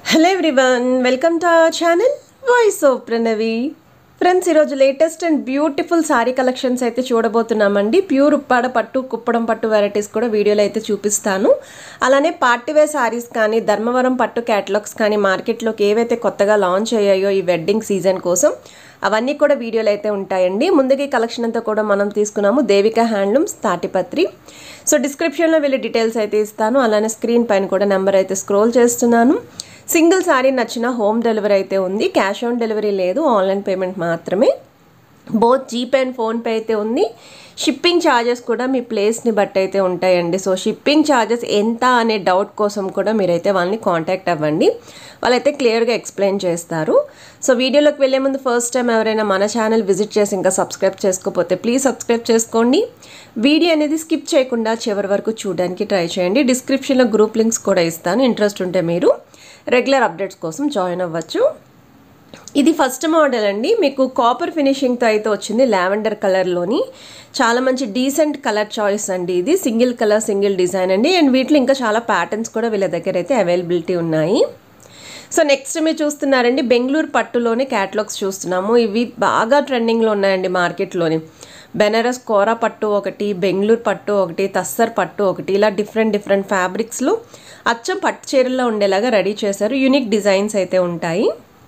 hello everyone welcome to our channel voice of Pranavi friends ఈరోజు latest and beautiful sari collections అయితే చూడబోతున్నామండి pure Uppada పట్టు కుప్పడం పట్టు వెరైటీస్ కూడా వీడియోలో అయితే చూపిస్తాను అలానే పార్టీ వేర్ సారీస్ కానీ ధర్మవరం పట్టు క్యాటలాగ్స్ కానీ మార్కెట్లోకి ఏవైతే కొత్తగా లాంచ్ అయ్యాయో ఈ వెడ్డింగ్ సీజన్ కోసం అవన్నీ కూడా వీడియోలు అయితే ఉంటాయండి ముందుగా ఈ కలెక్షన్ అంతా కూడా మనం తీసుకున్నాము దేవిక హ్యాండ్లూమ్స్ తాటిపత్రి సో డిస్క్రిప్షన్లో వీళ్ళ డీటెయిల్స్ అయితే ఇస్తాను అలానే స్క్రీన్ పైన కూడా నెంబర్ అయితే స్క్రోల్ చేస్తున్నాను సింగిల్ సారీ నచ్చిన హోమ్ డెలివరీ అయితే ఉంది క్యాష్ ఆన్ డెలివరీ లేదు ఆన్లైన్ పేమెంట్ మాత్రమే బోత్ జీపే అండ్ ఫోన్పే అయితే ఉంది షిప్పింగ్ ఛార్జెస్ కూడా మీ ప్లేస్ని బట్టి అయితే ఉంటాయండి సో షిప్పింగ్ ఛార్జెస్ ఎంత అనే డౌట్ కోసం కూడా మీరైతే వాళ్ళని కాంటాక్ట్ అవ్వండి వాళ్ళైతే క్లియర్గా ఎక్స్ప్లెయిన్ చేస్తారు సో వీడియోలోకి వెళ్ళే ముందు ఫస్ట్ టైం ఎవరైనా మన ఛానల్ విజిట్ చేసి ఇంకా సబ్స్క్రైబ్ చేసుకోకపోతే ప్లీజ్ సబ్స్క్రైబ్ చేసుకోండి వీడియో అనేది స్కిప్ చేయకుండా చివరి వరకు చూడడానికి ట్రై చేయండి డిస్క్రిప్షన్లో గ్రూప్ లింక్స్ కూడా ఇస్తాను ఇంట్రెస్ట్ ఉంటే మీరు రెగ్యులర్ అప్డేట్స్ కోసం జాయిన్ అవ్వచ్చు ఇది ఫస్ట్ మోడల్ అండి మీకు కాపర్ ఫినిషింగ్తో అయితే వచ్చింది లావెండర్ కలర్లోని చాలా మంచి డీసెంట్ కలర్ చాయిస్ అండి ఇది సింగిల్ కలర్ సింగిల్ డిజైన్ అండి అండ్ వీటిలో ఇంకా చాలా ప్యాటర్న్స్ కూడా వీళ్ళ దగ్గర అయితే అవైలబిలిటీ ఉన్నాయి సో నెక్స్ట్ మీరు చూస్తున్నారండి బెంగళూరు పట్టులోని క్యాటలాగ్స్ చూస్తున్నాము ఇవి బాగా ట్రెండింగ్లో ఉన్నాయండి మార్కెట్లోని బెనారస్ కోరా పట్టు ఒకటి బెంగళూరు పట్టు ఒకటి తస్సర్ పట్టు ఒకటి ఇలా డిఫరెంట్ డిఫరెంట్ ఫ్యాబ్రిక్స్లో అచ్చం పట్టు చీరల్లో ఉండేలాగా రెడీ చేశారు యూనిక్ డిజైన్స్ అయితే ఉంటాయి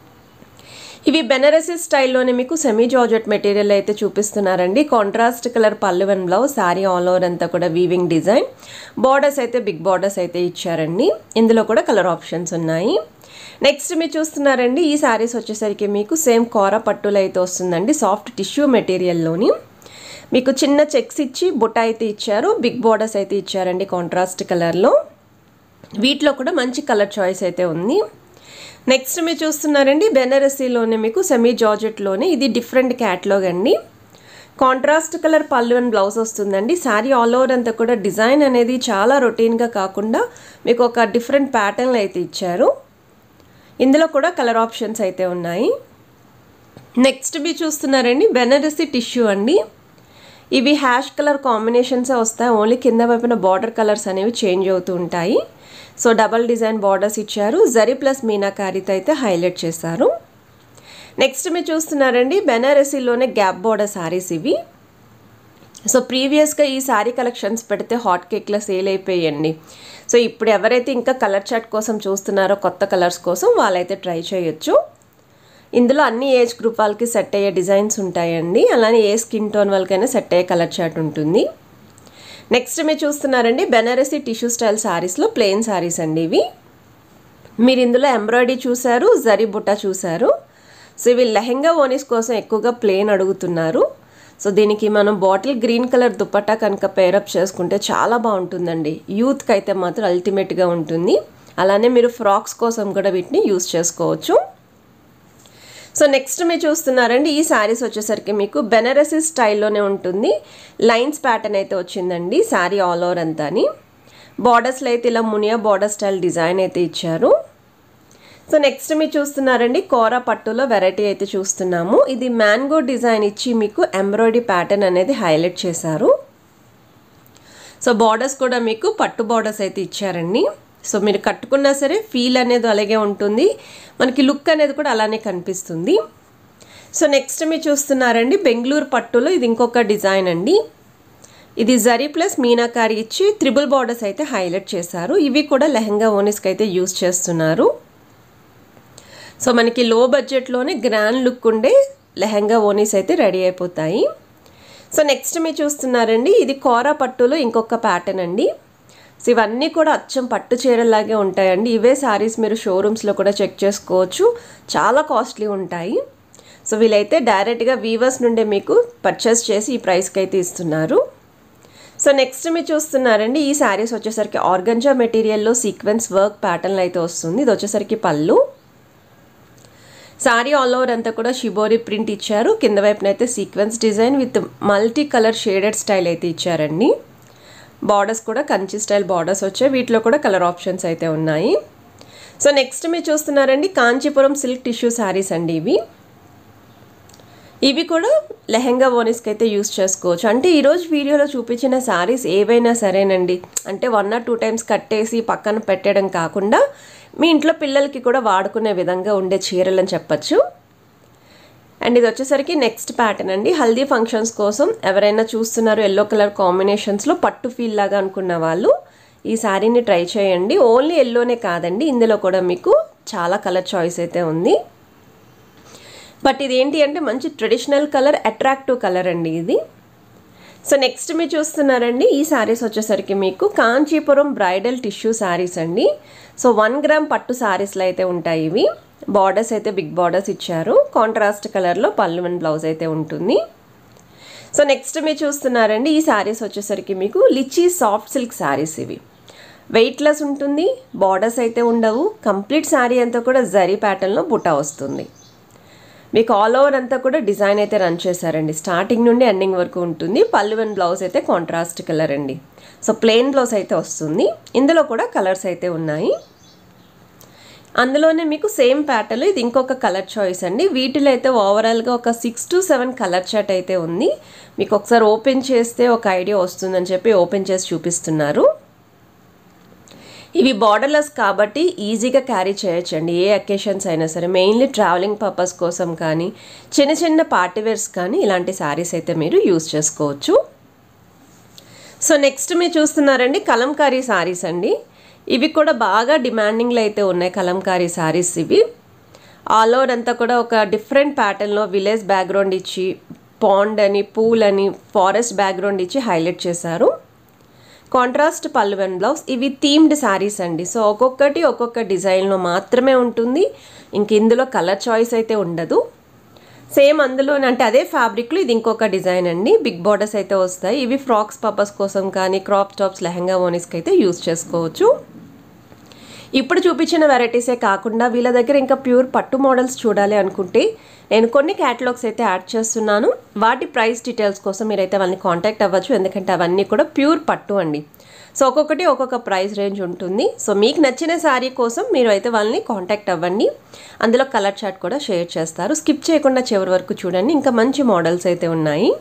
ఇవి బెనారసీ స్టైల్లోనే మీకు సెమీ జార్జెట్ మెటీరియల్ అయితే చూపిస్తున్నారండి కాంట్రాస్ట్ కలర్ పళ్ళు and blouse sari all over అంతా కూడా వీవింగ్ డిజైన్ బార్డర్స్ అయితే బిగ్ బార్డర్స్ అయితే ఇచ్చారండి ఇందులో కూడా కలర్ ఆప్షన్స్ ఉన్నాయి నెక్స్ట్ మీరు చూస్తున్నారండి ఈ శారీస్ వచ్చేసరికి మీకు సేమ్ కోర పట్టులో అయితే వస్తుందండి సాఫ్ట్ టిష్యూ మెటీరియల్లోని మీకు చిన్న చెక్స్ ఇచ్చి బుట్ట అయితే ఇచ్చారు బిగ్ బార్డర్స్ అయితే ఇచ్చారండి కాంట్రాస్ట్ కలర్లో వీటిలో కూడా మంచి కలర్ చాయిస్ అయితే ఉంది నెక్స్ట్ మీరు చూస్తున్నారండి బెనారసీలోనే మీకు సెమీ జార్జెట్లోనే ఇది డిఫరెంట్ క్యాట్లాగ్ అండి కాంట్రాస్ట్ కలర్ పళ్ళు అండ్ బ్లౌజ్ వస్తుందండి శారీ ఆల్ ఓవర్ అంతా కూడా డిజైన్ అనేది చాలా రొటీన్గా కాకుండా మీకు ఒక డిఫరెంట్ ప్యాటర్న్ అయితే ఇచ్చారు ఇందులో కూడా కలర్ ఆప్షన్స్ అయితే ఉన్నాయి నెక్స్ట్ మీరు చూస్తున్నారండి బెనారసీ టిష్యూ అండి ఇవి హ్యాష్ కలర్ కాంబినేషన్సే వస్తాయి ఓన్లీ కింద వైపున బార్డర్ కలర్స్ అనేవి చేంజ్ అవుతూ ఉంటాయి సో డబల్ డిజైన్ బార్డర్స్ ఇచ్చారు జరీ ప్లస్ మీనాకారితో అయితే హైలైట్ చేశారు నెక్స్ట్ మీరు చూస్తున్నారండి బెనారసీలోనే గ్యాప్ బార్డర్ శారీస్ ఇవి సో ప్రీవియస్గా ఈ శారీ కలెక్షన్స్ పెడితే హాట్ కేక్లో సేల్ అయిపోయాయండి సో ఇప్పుడు ఎవరైతే ఇంకా కలర్ చాట్ కోసం చూస్తున్నారో కొత్త కలర్స్ కోసం వాళ్ళైతే ట్రై చేయొచ్చు ఇందులో అన్ని ఏజ్ గ్రూప్ వాళ్ళకి సెట్ అయ్యే డిజైన్స్ ఉంటాయండి అలానే ఏ స్కిన్ టోన్ వాళ్ళకైనా సెట్ అయ్యే కలర్ చాట్ ఉంటుంది నెక్స్ట్ మీరు చూస్తున్నారండి బెనారసీ టిష్యూ స్టైల్ శారీస్లో ప్లెయిన్ శారీస్ అండి ఇవి మీరు ఇందులో ఎంబ్రాయిడరీ చూశారు జరీ బుట్ట చూశారు సో ఇవి లెహెంగా ఓనీస్ కోసం ఎక్కువగా ప్లెయిన్ అడుగుతున్నారు సో దీనికి మనం బాటిల్ గ్రీన్ కలర్ దుపట్టా కనుక పేరప్ చేసుకుంటే చాలా బాగుంటుందండి యూత్కి అయితే మాత్రం అల్టిమేట్గా ఉంటుంది అలానే మీరు ఫ్రాక్స్ కోసం కూడా వీటిని యూస్ చేసుకోవచ్చు సో నెక్స్ట్ మీరు చూస్తున్నారండి ఈ శారీస్ వచ్చేసరికి మీకు బెనారసీ స్టైల్లోనే ఉంటుంది లైన్స్ ప్యాటర్న్ అయితే వచ్చిందండి శారీ ఆల్ ఓవర్ అంతాని బార్డర్స్లో అయితే ఇలా మునియా బార్డర్ స్టైల్ డిజైన్ అయితే ఇచ్చారు సో నెక్స్ట్ మీరు చూస్తున్నారండి కోరా పట్టులో వెరైటీ అయితే చూస్తున్నాము ఇది మ్యాంగో డిజైన్ ఇచ్చి మీకు ఎంబ్రాయిడరీ ప్యాటర్న్ అనేది హైలైట్ చేశారు సో బార్డర్స్ కూడా మీకు పట్టు బార్డర్స్ అయితే ఇచ్చారండి సో మీరు కట్టుకున్నా సరే ఫీల్ అనేది అలాగే ఉంటుంది మనకి లుక్ అనేది కూడా అలానే కనిపిస్తుంది సో నెక్స్ట్ మీరు చూస్తున్నారండి బెంగళూరు పట్టులో ఇది ఇంకొక డిజైన్ అండి ఇది జరీ ప్లస్ మీనాకారి ఇచ్చి త్రిబుల్ బార్డర్స్ అయితే హైలైట్ చేశారు ఇవి కూడా లెహంగా ఓనీస్కి అయితే యూస్ చేస్తున్నారు సో మనకి లో బడ్జెట్లోనే గ్రాండ్ లుక్ ఉండే లెహంగా ఓనీస్ అయితే రెడీ అయిపోతాయి సో నెక్స్ట్ మీరు చూస్తున్నారండి ఇది కోరా పట్టులో ఇంకొక ప్యాటర్న్ అండి సో ఇవన్నీ కూడా అచ్చం పట్టు చీరలాగే ఉంటాయండి ఇవే శారీస్ మీరు షోరూమ్స్లో కూడా చెక్ చేసుకోవచ్చు చాలా కాస్ట్లీ ఉంటాయి సో వీళ్ళైతే డైరెక్ట్గా వీవర్స్ నుండే మీకు పర్చేస్ చేసి ఈ ప్రైస్కి అయితే ఇస్తున్నారు సో నెక్స్ట్ మీరు చూస్తున్నారండి ఈ శారీస్ వచ్చేసరికి ఆర్గంజా మెటీరియల్లో సీక్వెన్స్ వర్క్ ప్యాటర్న్లో అయితే వస్తుంది ఇది వచ్చేసరికి పళ్ళు శారీ ఆల్ ఓవర్ అంతా కూడా షిబోరి ప్రింట్ ఇచ్చారు కింద వైపున అయితే sequence design with multi colour shaded style అయితే ఇచ్చారండి బార్డర్స్ కూడా కంచి స్టైల్ బార్డర్స్ వచ్చాయి వీటిలో కూడా కలర్ ఆప్షన్స్ అయితే ఉన్నాయి సో నెక్స్ట్ మీరు చూస్తున్నారండి కాంచీపురం సిల్క్ టిష్యూ శారీస్ అండి ఇవి ఇవి కూడా లెహెంగా ఓనీస్కి అయితే యూస్ చేసుకోవచ్చు అంటే ఈరోజు వీడియోలో చూపించిన శారీస్ ఏవైనా సరేనండి అంటే వన్ ఆర్ టూ టైమ్స్ కట్టేసి పక్కన పెట్టడం కాకుండా మీ ఇంట్లో పిల్లలకి కూడా వాడుకునే విధంగా ఉండే చీరలు అని చెప్పచ్చు అండ్ ఇది వచ్చేసరికి నెక్స్ట్ ప్యాటర్న్ అండి హల్దీ ఫంక్షన్స్ కోసం ఎవరైనా చూస్తున్నారు ఎల్లో కలర్ కాంబినేషన్స్లో పట్టు ఫీల్ లాగా అనుకున్న వాళ్ళు ఈ శారీని ట్రై చేయండి ఓన్లీ ఎల్లోనే కాదండి ఇందులో కూడా మీకు చాలా కలర్ చాయిస్ అయితే ఉంది బట్ ఇది ఏంటి అంటే మంచి ట్రెడిషనల్ కలర్ అట్రాక్టివ్ కలర్ అండి ఇది సో నెక్స్ట్ మీరు చూస్తున్నారండి ఈ శారీస్ వచ్చేసరికి మీకు కాంచీపురం బ్రైడల్ టిష్యూ శారీస్ అండి సో వన్ గ్రామ్ పట్టు శారీస్లో అయితే ఉంటాయి ఇవి బార్డర్స్ అయితే బిగ్ బార్డర్స్ ఇచ్చారు కాంట్రాస్ట్ కలర్లో పళ్ళు అండ్ బ్లౌజ్ అయితే ఉంటుంది సో నెక్స్ట్ మీరు చూస్తున్నారండి ఈ శారీస్ వచ్చేసరికి మీకు లిచీ సాఫ్ట్ సిల్క్ శారీస్ ఇవి వెయిట్లెస్ ఉంటుంది బార్డర్స్ అయితే ఉండవు కంప్లీట్ శారీ అంతా కూడా జరీ ప్యాటర్న్లో బుట్ట వస్తుంది మీకు ఆల్ ఓవర్ అంతా కూడా డిజైన్ అయితే రన్ చేశారండి స్టార్టింగ్ నుండి ఎండింగ్ వరకు ఉంటుంది పళ్ళు అండ్ బ్లౌజ్ అయితే కాంట్రాస్ట్ కలర్ అండి సో ప్లెయిన్ బ్లౌజ్ అయితే వస్తుంది ఇందులో కూడా కలర్స్ అయితే ఉన్నాయి అందులోనే మీకు సేమ్ ప్యాటర్న్ ఇది ఇంకొక కలర్ చాయిస్ అండి వీటిలో అయితే ఓవరాల్గా ఒక six to seven colour chart అయితే ఉంది మీకు ఒకసారి ఓపెన్ చేస్తే ఒక ఐడియా వస్తుందని చెప్పి ఓపెన్ చేసి చూపిస్తున్నారు ఇవి బార్డర్లెస్ కాబట్టి ఈజీగా క్యారీ చేయొచ్చండి ఏ అకేషన్స్ అయినా సరే మెయిన్లీ ట్రావెలింగ్ పర్పస్ కోసం కానీ చిన్న చిన్న పార్టీ వేర్స్ కానీ ఇలాంటి శారీస్ అయితే మీరు యూస్ చేసుకోవచ్చు సో నెక్స్ట్ మీరు చూస్తున్నారండి కలంకారీ శారీస్ అండి ఇవి కూడా బాగా డిమాండింగ్లో అయితే ఉన్నాయి కలంకారీ శారీస్ ఇవి ఆల్ ఓవర్ అంతా కూడా ఒక డిఫరెంట్ ప్యాటర్న్లో విలేజ్ బ్యాక్గ్రౌండ్ ఇచ్చి పాండ్ అని పూల్ అని ఫారెస్ట్ బ్యాక్గ్రౌండ్ ఇచ్చి హైలైట్ చేశారు కాంట్రాస్ట్ పళ్ళు అండ్ బ్లౌజ్ ఇవి థీమ్డ్ శారీస్ అండి సో ఒక్కొక్కటి ఒక్కొక్క డిజైన్లో మాత్రమే ఉంటుంది ఇంక ఇందులో కలర్ చాయిస్ అయితే ఉండదు సేమ్ అందులోనే అంటే అదే ఫ్యాబ్రిక్లో ఇది ఇంకొక డిజైన్ అండి బిగ్ బార్డర్స్ అయితే వస్తాయి ఇవి ఫ్రాక్స్ పర్పస్ కోసం కానీ క్రాప్ టాప్స్ లెహంగా ఓనీస్కి అయితే యూస్ చేసుకోవచ్చు ఇప్పుడు చూపించిన వెరైటీసే కాకుండా వీళ్ళ దగ్గర ఇంకా ప్యూర్ పట్టు మోడల్స్ చూడాలి అనుకుంటే నేను కొన్ని క్యాటలాగ్స్ అయితే యాడ్ చేస్తున్నాను వాటి ప్రైస్ డీటెయిల్స్ కోసం మీరైతే వాళ్ళని కాంటాక్ట్ అవ్వచ్చు ఎందుకంటే అవన్నీ కూడా ప్యూర్ పట్టు అండి సో ఒక్కొక్కటి ఒక్కొక్క ప్రైస్ రేంజ్ ఉంటుంది సో మీకు నచ్చిన శారీ కోసం మీరు అయితే వాళ్ళని కాంటాక్ట్ అవ్వండి అందులో కలర్ చార్ట్ కూడా షేర్ చేస్తారు స్కిప్ చేయకుండా చివరి వరకు చూడండి ఇంకా మంచి మోడల్స్ అయితే ఉన్నాయి